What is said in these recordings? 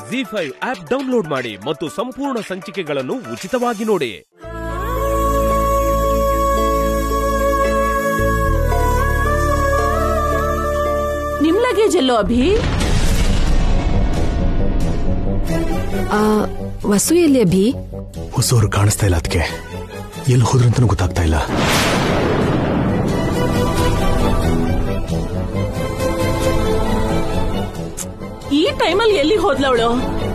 G five app download ಮಾಡಿ ಮತ್ತು ಸಂಪೂರ್ಣ ಸಂಚಿಕೆಗಳನ್ನು ಉಚಿತವಾಗಿ ನೋಡಿ ನಿಮ್ ಲಗೇಜ್ ಎಲ್ಲೋ ಅಭಿ ಆ ವಸು ಎಲ್ಲಿ ಅಭಿ ಹೊಸವರು ಕಾಣಿಸ್ತಾ ಇಲ್ಲ ಅದಕ್ಕೆ ಎಲ್ಲಿ ಹೋದ್ರು ಅಂತಾನೂ ಗೊತ್ತಾಗ್ತಾ ಇಲ್ಲ ಈ ಟೈಮಲ್ಲಿ ಎಲ್ಲಿ ಹೋದ್ಲವಳು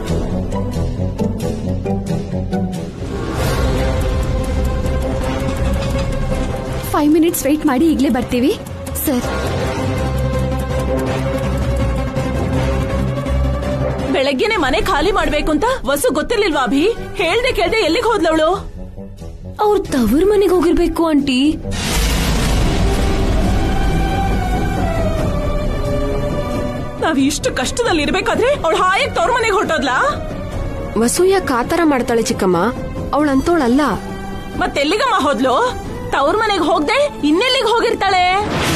ಫೈವ್ ಮಿನಿಟ್ಸ್ ವೆಯ್ಟ್ ಮಾಡಿ ಈಗಲೇ ಬರ್ತೀವಿ ಸರ್ ಬೆಳಗ್ಗೆನೆ ಮನೆ ಖಾಲಿ ಮಾಡ್ಬೇಕು ಅಂತ ವಸು ಗೊತ್ತಿರ್ಲಿಲ್ವಾ ಅಭಿ ಹೇಳ್ದೆ ಕೇಳ್ದೆ ಎಲ್ಲಿಗೆ ಹೋದ್ಲವಳು ಅವ್ರ ತವ್ರ ಮನೆಗೆ ಹೋಗಿರ್ಬೇಕು ಆಂಟಿ ನಾವ್ ಇಷ್ಟು ಕಷ್ಟದಲ್ಲಿ ಇರ್ಬೇಕಾದ್ರೆ ಅವಳು ಹಾಯಾಗಿ ತವ್ರ ಮನೆಗೆ ಹೊರಟೋದ್ಲಾ ವಸು ಯಾಕೆ ಆತರ ಮಾಡ್ತಾಳೆ ಚಿಕ್ಕಮ್ಮ ಅವಳಂತೋಳಲ್ಲ ಮತ್ತೆಲ್ಲಿಗಮ್ಮ ಹೋದ್ಲು ತವ್ರ ಮನೆಗೆ ಹೋಗ್ದೆ ಇನ್ನೆಲ್ಲಿಗೆ ಹೋಗಿರ್ತಾಳೆ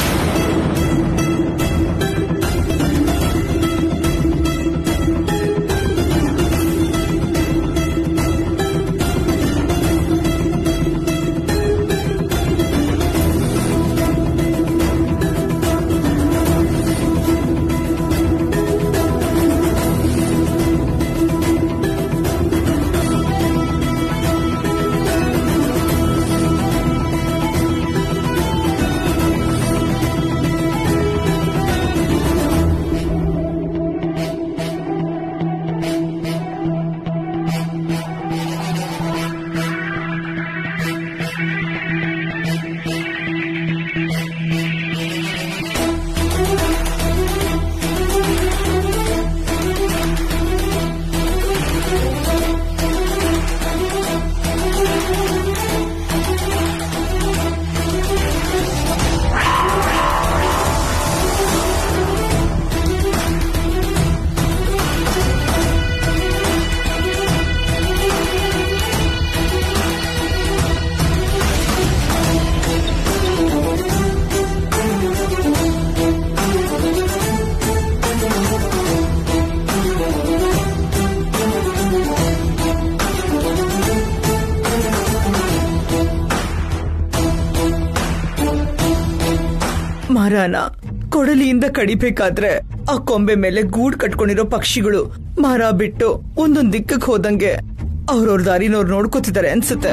ಮರನ ಕೊಡಲಿಯಿಂದ ಕಡಿಬೇಕಾದ್ರೆ ಆ ಕೊಂಬೆ ಮೇಲೆ ಗೂಡ್ ಕಟ್ಕೊಂಡಿರೋ ಪಕ್ಷಿಗಳು ಮರ ಬಿಟ್ಟು ಒಂದೊಂದ್ ದಿಕ್ಕಕ್ ಹೋದಂಗೆ ಅವ್ರವ್ರ ದಾರಿನವ್ರು ನೋಡ್ಕೋತಿದ್ದಾರೆ ಅನ್ಸುತ್ತೆ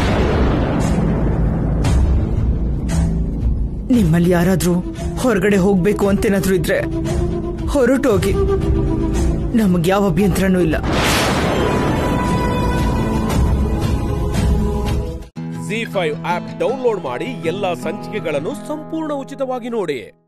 ನಿಮ್ಮಲ್ಲಿ ಯಾರಾದ್ರೂ ಹೊರಗಡೆ ಹೋಗ್ಬೇಕು ಅಂತೇನಾದ್ರೂ ಇದ್ರೆ ಹೊರಟೋಗಿ ನಮಗ್ ಯಾವ ಅಭ್ಯಂತರನೂ ಇಲ್ಲ ಜಿ ಫೈವ್ ಆಪ್ ಡೌನ್ಲೋಡ್ ಮಾಡಿ ಎಲ್ಲಾ ಸಂಚಿಕೆಗಳನ್ನು ಸಂಪೂರ್ಣ ಉಚಿತವಾಗಿ ನೋಡಿ